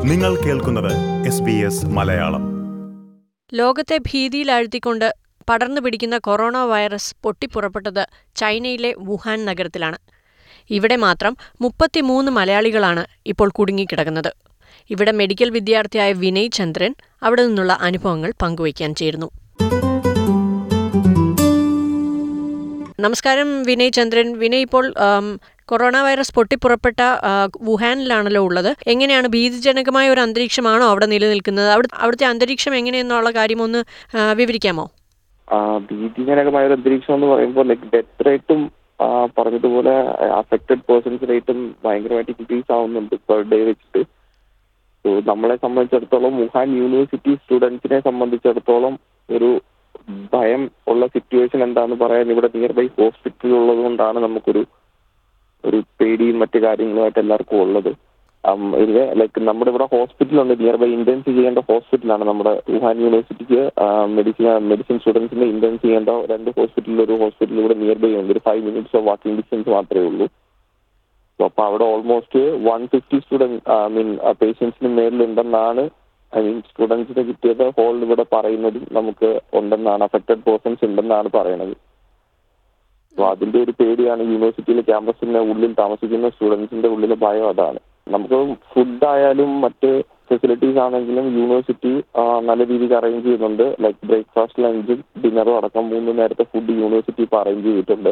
നിങ്ങൾ കേൾക്കുന്നത് S B S Malayalam ലോകത്തെ ഭീതിയിലാഴ്ത്തിക്കൊണ്ട് പടർന്നു പിടിക്കുന്ന കൊറോണ വൈറസ് പൊട്ടിപ്പുറപ്പെട്ടത് ചൈനയിലെ വുഹാൻ നഗരത്തിലാണ് ഇവിടെ മാത്രം മുപ്പത്തിമൂന്ന് മലയാളികളാണ് ഇപ്പോൾ കുടുങ്ങിക്കിടക്കുന്നത് ഇവിടെ മെഡിക്കൽ വിദ്യാർത്ഥിയായ വിനയ് ചന്ദ്രൻ അവിടെ നിന്നുള്ള അനുഭവങ്ങൾ പങ്കുവയ്ക്കാൻ ചേരുന്നു നമസ്കാരം വിനയ് ചന്ദ്രൻ വിനയ് ഇപ്പോൾ ആം, കൊറോണ വൈറസ് പൊട്ടിപ്പുറപ്പെട്ട ആ, വുഹാനിലാണല്ലോ ഉള്ളത് എങ്ങനെയാണ് ഭീതിജനകമായ ഒരു അന്തരീക്ഷമാണോ അവിടെ നിലനിൽക്കുന്നത് അവിടെ അവിടുത്തെ അന്തരീക്ഷം എങ്ങനെയെന്നുള്ള കാര്യം ഒന്ന് ആ, വിവരിക്കാമോ ആ, ഭീതിജനകമായ ഒരു അന്തരീക്ഷം എന്ന് പറയുമ്പോൾ ലൈക്ക് ഡെത്ത് റേറ്റും പറഞ്ഞതുപോലെ അഫക്റ്റഡ് പേഴ്സൺസ് റേറ്റും ഭയങ്കരമായിട്ട് ഇൻക്രീസ് ആവുന്നുണ്ട് പെർ ഡേ വെച്ചിട്ട് സോ നമ്മളെ സംബന്ധിച്ചിടത്തോളം വുഹാൻ യൂണിവേഴ്സിറ്റി സ്റ്റുഡൻസിനെ സംബന്ധിച്ചിടത്തോളം ഒരു ഭയം ഉള്ള സിറ്റുവേഷൻ എന്താന്ന് പറയാൻ ഇവിടെ നിയർ ബൈ ഹോസ്പിറ്റൽ ഉള്ളത് കൊണ്ടാണ് നമുക്കൊരു ഒരു പേടിയും മറ്റു കാര്യങ്ങളുമായിട്ട് എല്ലാവർക്കും ഉള്ളത് ലൈക്ക് നമ്മുടെ ഇവിടെ ഹോസ്പിറ്റലുണ്ട് നിയർ ബൈ ഇന്റേൺസ് ചെയ്യേണ്ട ഹോസ്പിറ്റലാണ് നമ്മുടെ വുഹാൻ യൂണിവേഴ്സിറ്റിക്ക് മെഡിസിൻ മെഡിസിൻ സ്റ്റുഡൻസിന് ഇന്റേൺ ചെയ്യേണ്ട രണ്ട് ഹോസ്പിറ്റലിൽ ഒരു ഹോസ്പിറ്റൽ ഇവിടെ നിയർ ബൈ ഉണ്ട് ഒരു five minutes of walking distance മാത്രമേ ഉള്ളൂ അപ്പൊ അവിടെ almost one fifty students I mean പേഷ്യൻസിന് മേലിലുണ്ടെന്നാണ് ഐ മീൻ സ്റ്റുഡൻസിന് കിട്ടിയത് ഹോൾ ഇവിടെ പറയുന്നതും നമുക്ക് ഉണ്ടെന്നാണ് അഫക്റ്റഡ് പേഴ്സൺസ് ഉണ്ടെന്നാണ് പറയുന്നത് അപ്പൊ അതിന്റെ ഒരു പേടിയാണ് യൂണിവേഴ്സിറ്റിയിലെ ക്യാമ്പസിന്റെ ഉള്ളിൽ താമസിക്കുന്ന സ്റ്റുഡൻസിന്റെ ഉള്ളിലെ ഭയം അതാണ് നമുക്ക് ഫുഡ് ആയാലും മറ്റ് ഫെസിലിറ്റീസ് ആണെങ്കിലും യൂണിവേഴ്സിറ്റി നല്ല രീതിക്ക് അറേഞ്ച് ചെയ്യുന്നുണ്ട് ലൈക്ക് ബ്രേക്ക്ഫാസ്റ്റ് ലഞ്ചും ഡിന്നറും അടക്കം മൂന്ന് നേരത്തെ ഫുഡ് യൂണിവേഴ്സിറ്റി ഇപ്പോൾ അറേഞ്ച് ചെയ്തിട്ടുണ്ട്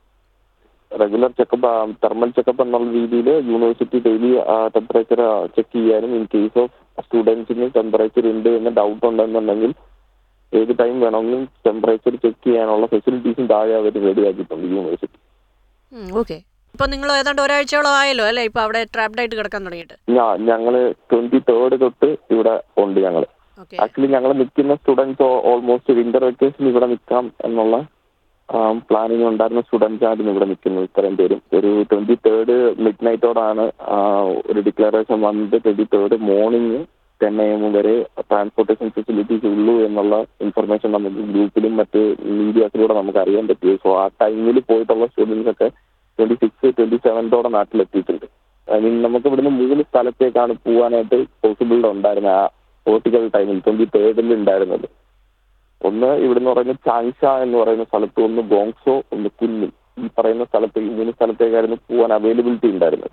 റെഗുലർ ചെക്കപ്പ് തെർമൽ ചെക്കപ്പ് എന്നുള്ള രീതിയിൽ യൂണിവേഴ്സിറ്റി ഡെയിലി ടെമ്പറേച്ചർ ചെക്ക് ചെയ്യാനും ഇൻ കേസ് ഓഫ് സ്റ്റുഡൻസിന് ടെമ്പറേച്ചർ ഉണ്ട് എന്ന് ഡൗട്ട് ഉണ്ടെന്നുണ്ടെങ്കിൽ ഏത് ടൈം വേണമെങ്കിലും ടെമ്പറേച്ചർ ചെക്ക് ചെയ്യാനുള്ള ഫെസിലിറ്റീസും താഴെ അവർ റെഡിയാക്കിയിട്ടുണ്ട് യൂണിവേഴ്സിറ്റി ഓക്കെ ഇപ്പൊ നിങ്ങൾ ഏതാണ്ട് ഒരാഴ്ചയോളം ആയല്ലോ അല്ലേ ഇപ്പൊ അവിടെ ട്രാപ്ഡ് ആയിട്ട് കിടക്കാൻ തുടങ്ങിയിട്ട് ഞാ ഞങ്ങള് ട്വന്റി തേർഡ് തൊട്ട് ഇവിടെ ഉണ്ട് ഞങ്ങള് ഓക്കെ ആക്ച്വലി ഞങ്ങൾ നിൽക്കുന്ന സ്റ്റുഡൻസ് ഓൾമോസ്റ്റ് വിന്റർ വെക്കേഷൻ ഇവിടെ നിൽക്കാം എന്നുള്ള പ്ലാനിങ് ഉണ്ടായിരുന്ന സ്റ്റുഡൻസ് ആയിരുന്നു ഇവിടെ നിൽക്കുന്നത് ഇത്രയും പേരും ഒരു ട്വന്റി തേർഡ് മിഡ് നൈറ്റോടാണ് ഒരു ഡിക്ലറേഷൻ വന്നത് twenty third morning ten A M വരെ ട്രാൻസ്പോർട്ടേഷൻ ഫെസിലിറ്റീസ് ഉള്ളൂ എന്നുള്ള ഇൻഫർമേഷൻ നമുക്ക് ഗ്രൂപ്പിലും മറ്റ് മീഡിയാസിലൂടെ നമുക്ക് അറിയാൻ പറ്റി സോ ആ ടൈമിൽ പോയിട്ടുള്ള സ്റ്റുഡൻസ് ഒക്കെ ട്വന്റി സിക്സ് ട്വന്റി സെവൻതോടെ നാട്ടിലെത്തിയിട്ടുണ്ട് ഐ മീൻ നമുക്ക് ഇവിടുന്ന് മൂന്ന് സ്ഥലത്തേക്കാണ് പോകാനായിട്ട് പോസിബിൾ ഉണ്ടായിരുന്നത് ആ പോർട്ടിക്കൽ ടൈമിൽ ട്വന്റി തേർഡിൽ ഉണ്ടായിരുന്നത് ഒന്ന് ഇവിടുന്ന് പറയുന്ന ചാങ്ഷ എന്ന് പറയുന്ന സ്ഥലത്ത് ഒന്ന് ബോങ്സോ ഒന്ന് കുന്നിൽ ഈ പറയുന്ന സ്ഥലത്ത് ഈ മൂന്ന് സ്ഥലത്തേക്കായിരുന്നു പോകാൻ അവൈലബിലിറ്റി ഉണ്ടായിരുന്നത്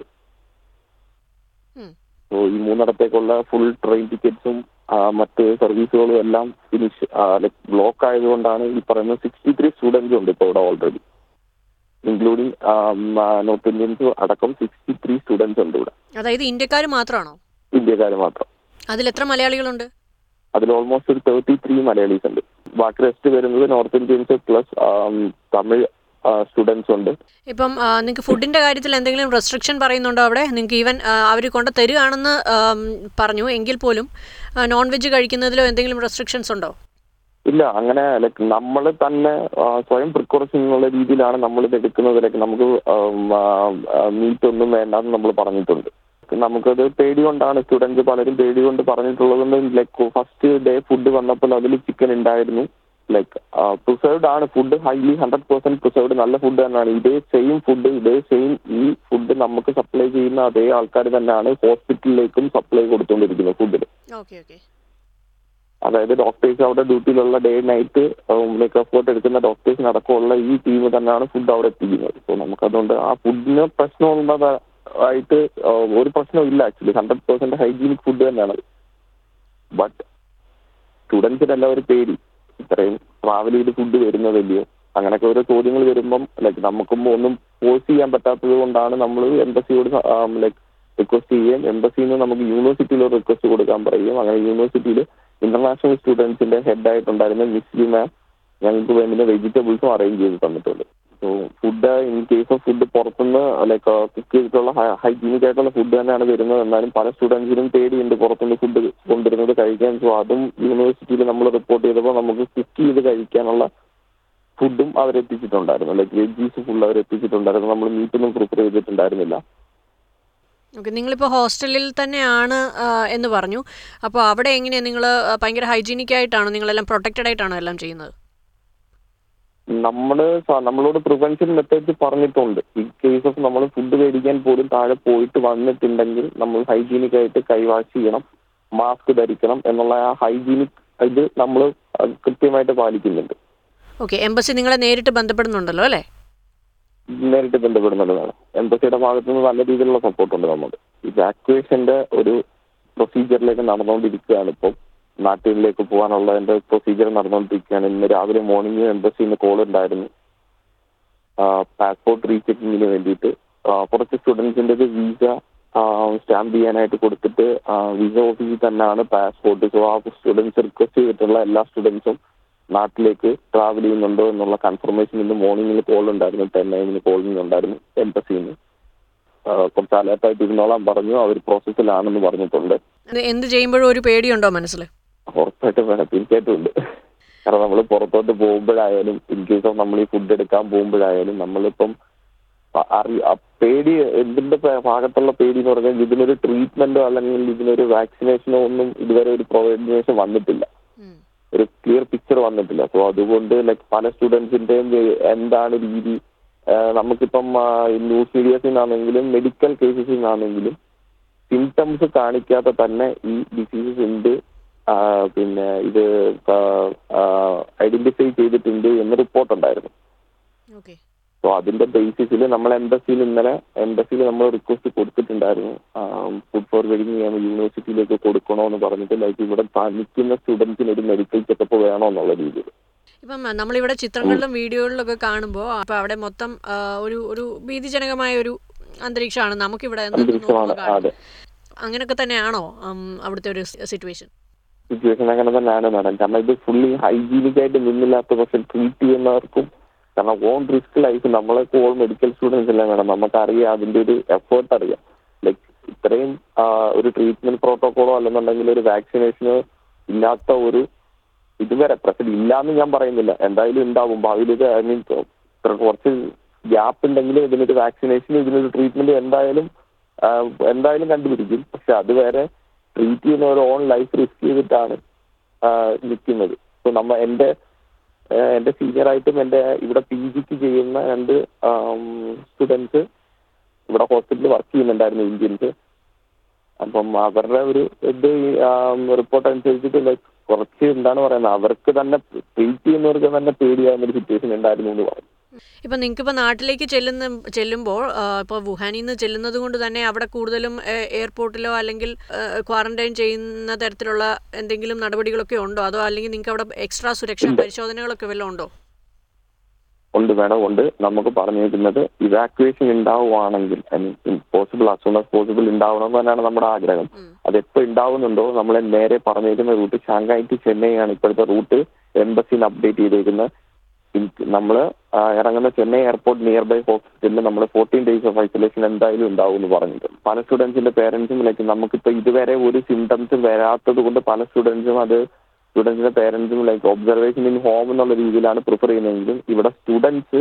ഉം. സോ ഈ മൂന്നിടത്തേക്കുള്ള ഫുൾ ട്രെയിൻ ടിക്കറ്റ്സും മറ്റ് സർവീസുകളും എല്ലാം ഫിനിഷ് ലൈക് ബ്ലോക്ക് ആയതുകൊണ്ടാണ് ഈ പറയുന്ന സിക്സ്റ്റി ത്രീ സ്റ്റുഡൻസ് ഉണ്ട് ഇപ്പോൾ ഇവിടെ ഓൾറെഡി ഇൻക്ലൂഡിങ് നോർത്ത് ഇന്ത്യൻസ് അടക്കം സിക്സ്റ്റി ത്രീ സ്റ്റുഡൻസ് ഉണ്ട് ഇവിടെ അതായത് ഇന്ത്യക്കാർ മാത്രമാണോ ഇന്ത്യക്കാർ മാത്രം അതിൽ എത്ര മലയാളികളുണ്ട് അതിൽ ഓൾമോസ്റ്റ് ഒരു തേർട്ടി ത്രീ മലയാളീസ് ഉണ്ട് ബാക്കി റെസ്റ്റ് വരുന്നത് north Indians plus Tamil students ഉണ്ട് ഇപ്പം നിങ്ങൾക്ക് ഫുഡിന്റെ കാര്യത്തിൽ എന്തെങ്കിലും റെസ്ട്രിക്ഷൻ പറയുന്നുണ്ടോ അവിടെ നിങ്ങൾക്ക് ഈവൻ അവർ കൊണ്ട് തരികയാണെന്ന് ആം, പറഞ്ഞു എങ്കിൽ പോലും നോൺ വെജ് കഴിക്കുന്നതിലോ എന്തെങ്കിലും റെസ്ട്രിക്ഷൻസ് ഉണ്ടോ ഇല്ല അങ്ങനെ ലൈക്ക് നമ്മൾ തന്നെ ആ, സ്വയം പ്രിക്കോഷൻ എന്നുള്ള രീതിയിലാണ് നമ്മൾ ഇത് എടുക്കുന്നത് ലൈക്ക് നമുക്ക് മീറ്റ് ഒന്നും വേണ്ടെന്ന് നമ്മൾ പറഞ്ഞിട്ടുണ്ട് നമുക്കത് പേടി കൊണ്ടാണ് സ്റ്റുഡൻസ് പലരും പേടി കൊണ്ട് പറഞ്ഞിട്ടുള്ളത് ലൈക്ക് ഫസ്റ്റ് ഡേ ഫുഡ് വന്നപ്പോൾ അതിൽ ചിക്കൻ ഉണ്ടായിരുന്നു ലൈക്ക് പ്രിസർവ്ഡ് ആണ് food highly hundred percent preserved നല്ല ഫുഡ് തന്നെയാണ് ഇതേ സെയിം ഫുഡ് ഇതേ സെയിം ഈ ഫുഡ് നമുക്ക് സപ്ലൈ ചെയ്യുന്ന അതേ ആൾക്കാർ തന്നെയാണ് ഹോസ്പിറ്റലിലേക്കും സപ്ലൈ കൊടുത്തുകൊണ്ടിരിക്കുന്നത് ഫുഡിൽ ഓക്കെ ഓക്കെ അതായത് ഡോക്ടേഴ്സ് അവിടെ ഡ്യൂട്ടിയിലുള്ള ഡേ നൈറ്റ് ലൈക്ക് എഫേർട്ട് എടുക്കുന്ന ഡോക്ടേഴ്സിന് അടക്കമുള്ള ഈ ടീം തന്നെയാണ് ഫുഡ് അവിടെ എത്തിക്കുന്നത് സോ നമുക്കതുകൊണ്ട് ആ ഫുഡിന് പ്രശ്നമുള്ളതായിട്ട് ഒരു പ്രശ്നവും ഇല്ല actually hundred percent hygienic food തന്നെയാണ് ബട്ട് സ്റ്റുഡൻസിനെല്ലാം ഒരു പേടി ഇത്രയും ട്രാവൽ ചെയ്ത് ഫുഡ് വരുന്നതല്ലയോ അങ്ങനെയൊക്കെ ഓരോ ചോദ്യങ്ങൾ വരുമ്പം ലൈക്ക് നമുക്കും ഒന്നും ഫോഴ്സ് ചെയ്യാൻ പറ്റാത്തത് കൊണ്ടാണ് നമ്മൾ എംബസിയോട് ലൈക്ക് റിക്വസ്റ്റ് ചെയ്യുകയും എംബസിയിൽ നിന്ന് നമുക്ക് യൂണിവേഴ്സിറ്റിയിൽ ഒരു റിക്വസ്റ്റ് കൊടുക്കാൻ പറയുകയും അങ്ങനെ യൂണിവേഴ്സിറ്റിയിൽ ഇന്റർനാഷണൽ സ്റ്റുഡൻസിന്റെ ഹെഡ് ആയിട്ടുണ്ടായിരുന്ന മിസ് യു മാം ഞങ്ങൾക്ക് വേണ്ടുന്ന വെജിറ്റബിൾസും അറേഞ്ച് ചെയ്ത് തന്നിട്ടുണ്ട് so food in case of food പുറത്തുനിന്ന് ലൈക്ക് കുക്ക് ചെയ്തിട്ടുള്ള ഹൈജീനിക് ആയിട്ടുള്ള ഫുഡ് തന്നെയാണ് വരുന്നത് എന്നാലും പല സ്റ്റുഡൻസിനും പേടിയുണ്ട് പുറത്തുനിന്ന് ഫുഡ് കൊണ്ടുവരുന്നത് കഴിക്കാൻ സോ അതും യൂണിവേഴ്സിറ്റിയിൽ നമ്മൾ റിപ്പോർട്ട് ചെയ്തപ്പോൾ നമുക്ക് കുക്ക് ചെയ്ത് കഴിക്കാനുള്ള ഫുഡും അവരെത്തിച്ചിട്ടുണ്ടായിരുന്നു ലൈക്ക് വെജീസ് ഫുൾ അവരെത്തിച്ചിട്ടുണ്ടായിരുന്നു നമ്മൾ മീറ്റൊന്നും പ്രിപ്പയർ ചെയ്തിട്ടുണ്ടായിരുന്നില്ല ഓക്കെ നിങ്ങളിപ്പോൾ ഹോസ്റ്റലിൽ തന്നെയാണ് ആ, എന്ന് പറഞ്ഞു അപ്പോൾ അവിടെ എങ്ങനെയാണ് നിങ്ങൾ ഭയങ്കര ഹൈജീനിക് ആയിട്ടാണോ നിങ്ങളെല്ലാം പ്രൊട്ടക്റ്റഡ് ആയിട്ടാണോ എല്ലാം ചെയ്യുന്നത് നമ്മള് സ- നമ്മളോട് പ്രിവെൻഷൻ മെത്തേഡ്സ് പറഞ്ഞിട്ടുണ്ട് ഈ കേസ് ഓഫ് നമ്മൾ ഫുഡ് മേടിക്കാൻ പോലും താഴെ പോയിട്ട് വന്നിട്ടുണ്ടെങ്കിൽ നമ്മൾ ഹൈജീനിക് ആയിട്ട് കൈവാഷ് ചെയ്യണം മാസ്ക് ധരിക്കണം എന്നുള്ള ആ ഹൈജീനിക് ഇത് നമ്മൾ കൃത്യമായിട്ട് പാലിക്കുന്നുണ്ട് ഓക്കെ എംബസി നിങ്ങളെ നേരിട്ട് ബന്ധപ്പെടുന്നുണ്ടല്ലോ അല്ലേ നേരിട്ട് ബന്ധപ്പെടുന്നുള്ളതാണ് എംബസിയുടെ ഭാഗത്തു നിന്ന് നല്ല രീതിയിലുള്ള സപ്പോർട്ടുണ്ട് നമുക്ക് ഇവാക്യുവേഷന്റെ ഒരു പ്രൊസീജിയറിലേക്ക് നടന്നുകൊണ്ടിരിക്കുകയാണ് ഇപ്പോൾ നാട്ടിലേക്ക് പോകാനുള്ളതിന്റെ പ്രൊസീജിയർ നടന്നുകൊണ്ടിരിക്കുകയാണ് ഇന്ന് രാവിലെ മോർണിംഗ് എംബസിന്ന് കോൾ ഉണ്ടായിരുന്നു പാസ്പോർട്ട് റീചെക്കിങ്ങിന് വേണ്ടിയിട്ട് ആ, കുറച്ച് സ്റ്റുഡൻസിന്റെ വിസ സ്റ്റാമ്പ് ചെയ്യാനായിട്ട് കൊടുത്തിട്ട് വിസ ഓഫീസിൽ തന്നെയാണ് പാസ്പോർട്ട് സോ ആ സ്റ്റുഡൻസ് റിക്വസ്റ്റ് ചെയ്തിട്ടുള്ള എല്ലാ സ്റ്റുഡൻസും നാട്ടിലേക്ക് ട്രാവൽ ചെയ്യുന്നുണ്ടോ എന്നുള്ള കൺഫർമേഷൻ ഇന്ന് മോർണിംഗിൽ കോൾ ഉണ്ടായിരുന്നു ടെൻ നയനിന് കോളിംഗ് ഉണ്ടായിരുന്നു എംബസിന്ന് കുറച്ച് അലേർട്ടായിട്ട് ഇരുന്നോളാൻ പറഞ്ഞു അവർ പ്രോസസ്സിലാണെന്ന് പറഞ്ഞിട്ടുണ്ട് ഇത് എന്ത് ചെയ്യുമ്പോഴും ഒരു പേടിയുണ്ടോ മനസ്സിൽ ഉറപ്പായിട്ടും വേണം തീർച്ചയായിട്ടും ഉണ്ട് കാരണം നമ്മൾ പുറത്തോട്ട് പോകുമ്പോഴായാലും ഇൻ കേസ് ഓഫ് നമ്മൾ ഈ ഫുഡ് എടുക്കാൻ പോകുമ്പോഴായാലും നമ്മളിപ്പം അ- അറി അ- പേടി എന്തിന്റെ പ- ഭാഗത്തുള്ള പേടി എന്ന് പറഞ്ഞാൽ ഇതിനൊരു ട്രീറ്റ്മെന്റോ അല്ലെങ്കിൽ ഇതിനൊരു വാക്സിനേഷനോ ഒന്നും ഇതുവരെ ഒരു പ്രൊവൈഡേഷൻ വന്നിട്ടില്ല ഒരു ക്ലിയർ പിക്ചർ വന്നിട്ടില്ല സോ അതുകൊണ്ട് ലൈക്ക് പല സ്റ്റുഡൻസിന്റെയും എന്താണ് രീതി ആ, നമുക്കിപ്പം ന്യൂസ് മീഡിയസിൽ നിന്നാണെങ്കിലും മെഡിക്കൽ കേസസിൽ നിന്നാണെങ്കിലും സിംറ്റംസ് കാണിക്കാതെ തന്നെ ഈ ഡിസീസസ് ഉണ്ട് ആ, പിന്നെ ഇത് ഐഡന്റിഫൈ ചെയ്തിട്ടുണ്ട് എന്ന് റിപ്പോർട്ട് ഉണ്ടായിരുന്നു ഓക്കെ സോ അതിന്റെ ബേസിസിൽ നമ്മൾ എംബസിയിൽ ഇന്നലെ എംബസിയിൽ നമ്മൾ റിക്വസ്റ്റ് കൊടുത്തിട്ടുണ്ടായിരുന്നു ഫുഡ് ഫോർ വെഡിങ് യൂണിവേഴ്സിറ്റിയിലേക്ക് കൊടുക്കണോ എന്ന് പറഞ്ഞിട്ട് ലൈക്ക് ഇവിടെ നിൽക്കുന്ന സ്റ്റുഡൻസിന് ഒരു മെഡിക്കൽ ചെക്കപ്പ് വേണോ എന്നുള്ള രീതിയിൽ ഇപ്പം നമ്മളിവിടെ ചിത്രങ്ങളിലും വീഡിയോകളിലൊക്കെ കാണുമ്പോൾ അപ്പം അവിടെ മൊത്തം ആ, ഒരു ഒരു ഭീതിജനകമായ ഒരു അന്തരീക്ഷമാണ് നമുക്കിവിടെ എന്തെന്ന് അന്തരീക്ഷമാണ് നോക്കുമ്പോൾ കാണുന്നത്. അതെ അങ്ങനെയൊക്കെ തന്നെയാണോ ഉം, അവിടുത്തെ ഒരു സിറ്റുവേഷൻ സിറ്റുവേഷൻ അങ്ങനെ തന്നെയാണ് മാഡം കാരണം ഇത് ഫുള്ളി ഹൈജീനിക് ആയിട്ട് നിന്നില്ലാത്ത പക്ഷെ ട്രീറ്റ് ചെയ്യുന്നവർക്കും കാരണം ഓൺ റിസ്ക് ലൈഫ് നമ്മളൊക്കെ ഓൾ മെഡിക്കൽ സ്റ്റുഡൻസ് അല്ലേ മാഡം നമുക്കറിയാം അതിന്റെ ഒരു എഫേർട്ട് അറിയാം ലൈക്ക് ഇത്രയും ആ, ഒരു ട്രീറ്റ്മെന്റ് പ്രോട്ടോകോളോ അല്ലെന്നുണ്ടെങ്കിൽ ഒരു വാക്സിനേഷനോ ഇല്ലാത്ത ഒരു ഇതുവരെ പ്രശ്നം ഇല്ലാന്ന് ഞാൻ പറയുന്നില്ല എന്തായാലും ഉണ്ടാവും ഭാവിയിൽ ഇത് ഐ മീൻ കുറച്ച് ഗ്യാപ്പ് ഉണ്ടെങ്കിൽ ഇതിനൊരു വാക്സിനേഷൻ ഇതിനൊരു ട്രീറ്റ്മെന്റ് എന്തായാലും ആ, എന്തായാലും കണ്ടുപിടിക്കും പക്ഷെ അതുവരെ ട്രീറ്റ് ചെയ്യുന്ന ഒരു ഓൺ ലൈഫ് റിസ്ക് ചെയ്തിട്ടാണ് ആ, നിൽക്കുന്നത് സോ നമ്മ എന്റെ ആ, എന്റെ സീനിയർ ആയിട്ടും എന്റെ ഇവിടെ പി ജിക്ക് ചെയ്യുന്ന രണ്ട് സ്റ്റുഡൻസ് ഇവിടെ ഹോസ്പിറ്റലിൽ വർക്ക് ചെയ്യുന്നുണ്ടായിരുന്നു ഇന്ത്യൻസ് അപ്പം അവരുടെ ഒരു ഇത് റിപ്പോർട്ട് അനുസരിച്ചിട്ട് ലൈക്ക് കുറച്ച് എന്താണ് പറയുന്നത് അവർക്ക് തന്നെ ട്രീറ്റ് ചെയ്യുന്നവർക്ക് തന്നെ പേടിയാവുന്ന ഒരു സിറ്റുവേഷൻ ഉണ്ടായിരുന്നു എന്ന് പറയും ഇപ്പം നിങ്ങൾക്കിപ്പോൾ നാട്ടിലേക്ക് ചെല്ലുന്ന ചെല്ലുമ്പോൾ ഇപ്പോൾ വുഹാനിൽ നിന്ന് ചെല്ലുന്നത് കൊണ്ട് തന്നെ അവിടെ കൂടുതലും ഏഹ്, എയർപോർട്ടിലോ അല്ലെങ്കിൽ ക്വാറന്റൈൻ ചെയ്യുന്ന തരത്തിലുള്ള എന്തെങ്കിലും നടപടികളൊക്കെ ഉണ്ടോ അതോ അല്ലെങ്കിൽ നിങ്ങൾക്ക് അവിടെ എക്സ്ട്രാ സുരക്ഷാ പരിശോധനകളൊക്കെ വല്ലതും ഉണ്ടോ ഉണ്ട് മേഡം ഉണ്ട് നമുക്ക് പറഞ്ഞിരിക്കുന്നത് ഇവാക്യുവേഷൻ ഉണ്ടാവുകയാണെങ്കിൽ I mean possible as soon as possible ഉണ്ടാവണം എന്ന് തന്നെയാണ് നമ്മുടെ ആഗ്രഹം ഉം. അത് എപ്പോൾ ഉണ്ടാവുന്നുണ്ടോ നമ്മളെ നേരെ പറഞ്ഞിരിക്കുന്ന റൂട്ട് ഷാങ്കായി ടു ചെന്നൈ ആണ് ഇപ്പോഴത്തെ റൂട്ട് എംബസിയിൽ അപ്ഡേറ്റ് ചെയ്തിരിക്കുന്നത് നമ്മൾ ഇറങ്ങുന്ന ചെന്നൈ എയർപോർട്ട് നിയർ ബൈ ഹോസ്പിറ്റലിൽ നമ്മൾ ഫോർട്ടീൻ ഡേയ്സ് ഓഫ് ഐസൊലേഷൻ എന്തായാലും ഉണ്ടാവും എന്ന് പറഞ്ഞിട്ടുണ്ട് പല സ്റ്റുഡൻസിന്റെ പേരൻസും ലൈക്ക് നമുക്കിപ്പോൾ ഇതുവരെ ഒരു സിംറ്റംസും വരാത്തത് കൊണ്ട് പല സ്റ്റുഡൻസും അത് സ്റ്റുഡൻസിന്റെ പേരൻസും ലൈക്ക് ഒബ്സർവേഷൻ ഇൻ ഹോം എന്നുള്ള രീതിയിലാണ് പ്രിഫർ ചെയ്യുന്നതെങ്കിലും ഇവിടെ സ്റ്റുഡൻസ്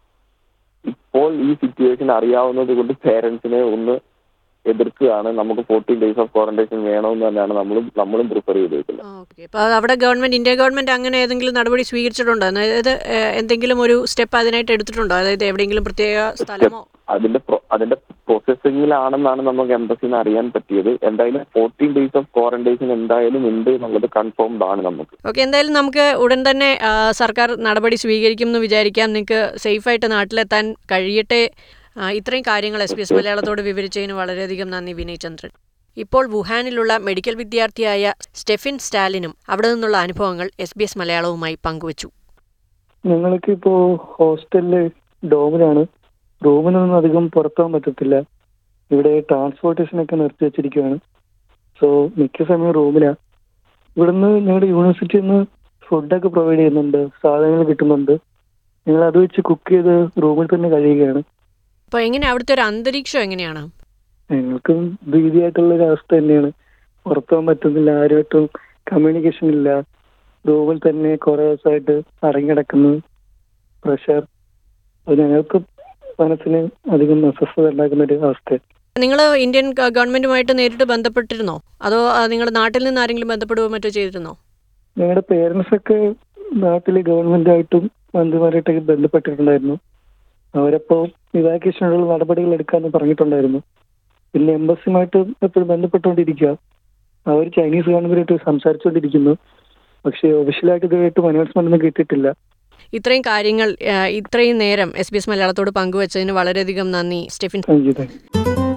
ഇപ്പോൾ ഈ സിറ്റുവേഷൻ അറിയാവുന്നത് കൊണ്ട് പേരൻസിനെ ഒന്ന് എതിർക്കുകയാണ് നമുക്ക് ഫോർട്ടീൻ ഡേയ്സ് ഓഫ് ക്വാറന്റൈൻ വേണമെന്ന് തന്നെയാണ് നമ്മളും നമ്മളും പ്രിഫർ ചെയ്തേക്കുന്നത് ഓക്കെ അപ്പോൾ അവിടെ ഗവൺമെന്റ് ഇന്ത്യ ഗവൺമെന്റ് അങ്ങനെ ഏതെങ്കിലും നടപടി സ്വീകരിച്ചിട്ടുണ്ടോ അതായത് ഏഹ്, എന്തെങ്കിലും ഒരു സ്റ്റെപ്പ് അതിനായിട്ട് എടുത്തിട്ടുണ്ടോ അതായത് എവിടെയെങ്കിലും പ്രത്യേക സ്ഥലമോ അതിന്റെ pro- അതിന്റെ പ്രോസസ്സിംഗിലാണെന്നാണ് നമുക്ക് എംബസിന്ന് അറിയാൻ പറ്റിയത് എന്തായാലും ഫോർട്ടീൻ ഡേയ്സ് ഓഫ് ക്വാറന്റൈൻ എന്തായാലും ഉണ്ട് എന്നുള്ളത് കൺഫേംഡ് ആണ് നമുക്ക് ഓക്കെ എന്തായാലും നമുക്ക് ഉടൻ തന്നെ ആ, സർക്കാർ നടപടി സ്വീകരിക്കും എന്ന് വിചാരിക്കാം നിങ്ങൾക്ക് സേഫായിട്ട് നാട്ടിലെത്താൻ കഴിയട്ടെ ആ, ഇത്രയും കാര്യങ്ങൾ എസ് ബി എസ് മലയാളത്തോട് വിവരിച്ചതിന് വളരെയധികം നന്ദി വിനയ് ചന്ദ്രൻ ഇപ്പോൾ വുഹാനിലുള്ള മെഡിക്കൽ വിദ്യാർത്ഥിയായ സ്റ്റെഫിൻ സ്റ്റാലിനും അവിടെ നിന്നുള്ള അനുഭവങ്ങൾ എസ് ബി എസ് മലയാളവുമായി പങ്കുവച്ചു ഞങ്ങൾക്ക് ഇപ്പോ ഹോസ്റ്റലില് ഡോമിലാണ് റൂമിൽ നിന്നും അധികം പുറത്തുപോകാൻ പറ്റത്തില്ല ഇവിടെ ട്രാൻസ്പോർട്ടേഷൻ ഒക്കെ നിർത്തി വെച്ചിരിക്കുകയാണ് സോ മിക്ക സമയം റൂമിലാ ഇവിടുന്ന് ഞങ്ങളുടെ യൂണിവേഴ്സിറ്റിയിൽ നിന്ന് ഫുഡൊക്കെ പ്രൊവൈഡ് ചെയ്യുന്നുണ്ട് സാധനങ്ങൾ കിട്ടുന്നുണ്ട് ഞങ്ങൾ അത് വെച്ച് കുക്ക് ചെയ്ത് റൂമിൽ തന്നെ കഴിയുകയാണ് അപ്പോൾ എങ്ങനെ അവിടുത്തെ ഒരു അന്തരീക്ഷം എങ്ങനെയാണ് ഞങ്ങൾക്കും ഭീതിയായിട്ടുള്ള ഒരു അവസ്ഥ തന്നെയാണ് പുറത്തു പോകാൻ പറ്റുന്നില്ല ആരുമായിട്ടും കമ്മ്യൂണിക്കേഷൻ ഇല്ല റൂമിൽ തന്നെ കുറെ ദിവസമായിട്ട് അടങ്ങിടക്കുന്നു പ്രഷർ അത് ഞങ്ങൾക്ക് മനസ്സിന് അധികം അസ്വസ്ഥത ഉണ്ടാക്കുന്ന ഒരു അവസ്ഥ നിങ്ങൾ ഇന്ത്യൻ ഗ- ഗവൺമെന്റുമായിട്ട് നേരിട്ട് ബന്ധപ്പെട്ടിരുന്നോ അതോ നിങ്ങൾ നാട്ടിൽ നിന്ന് ആരെങ്കിലും ബന്ധപ്പെടുകയോ മറ്റോ ചെയ്തിരുന്നോ ഞങ്ങളുടെ പേരൻസ് ഒക്കെ നാട്ടിലെ ഗവൺമെന്റായിട്ടും മന്ത്രിമാരായിട്ടൊക്കെ ബന്ധപ്പെട്ടിട്ടുണ്ടായിരുന്നു അവരപ്പോൾ ഇവാക്യുവേഷനുള്ള നടപടികൾ എടുക്കാമെന്ന് പറഞ്ഞിട്ടുണ്ടായിരുന്നു പിന്നെ എംബസിയുമായിട്ട് എപ്പോഴും ബന്ധപ്പെട്ടുകൊണ്ടിരിക്കുക അവർ ചൈനീസ് ഗവൺമെന്റായിട്ട് സംസാരിച്ചുകൊണ്ടിരിക്കുന്നു പക്ഷേ ഒഫീഷ്യലായിട്ട് ഇതുവരെയായിട്ടും അനൗൺസ്മെന്റ് ഒന്നും കിട്ടിയിട്ടില്ല ഇത്രയും കാര്യങ്ങൾ ആ, ഇത്രയും നേരം എസ് ബി എസ് മലയാളത്തോട് പങ്കുവച്ചതിന് വളരെയധികം നന്ദി Stefin thank you thank you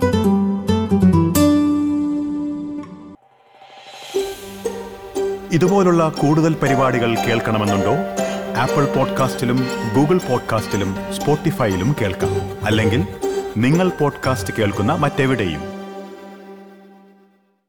ഇതുപോലുള്ള കൂടുതൽ പരിപാടികൾ കേൾക്കണമെന്നുണ്ടോ ആപ്പിൾ പോഡ്കാസ്റ്റിലും ഗൂഗിൾ പോഡ്കാസ്റ്റിലും സ്പോട്ടിഫൈയിലും കേൾക്കാം അല്ലെങ്കിൽ നിങ്ങൾ പോഡ്കാസ്റ്റ് കേൾക്കുന്ന മറ്റെവിടെയും